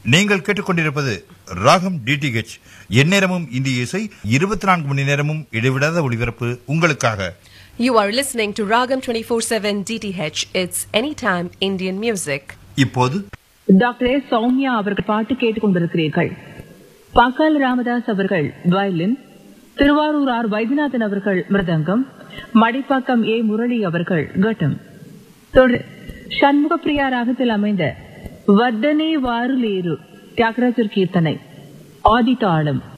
நீங்கள் கேட்டுக்கொண்டிருப்பது ராகம் டிடிஹெச் எந்நேரமும் இந்திய இசை இருபத்தி நான்கு மணி நேரமும் இடைவிடாத ஒளிபரப்பு உங்களுக்காக You are listening to Ragam 24/7 DTH. It's anytime Indian music. இப்போது டாக்டர் எஸ் சௌமியா அவர்கள் பாட்டு கேட்டுக்கொண்டிருக்கிறீர்கள் பாக்கால் ராமதாஸ் அவர்கள் வயலின் திருவாரூர் ஆர் வைத்தியநாதன் அவர்கள் மிருதங்கம் மடிப்பாக்கம் ஏ முரளி அவர்கள் கட்டம் தொடர் சண்முகப்பிரியா ராகத்தில் அமைந்த வர்தனே வாருலேரு தியாகராஜர் கீர்த்தனை ஆதிதாளம்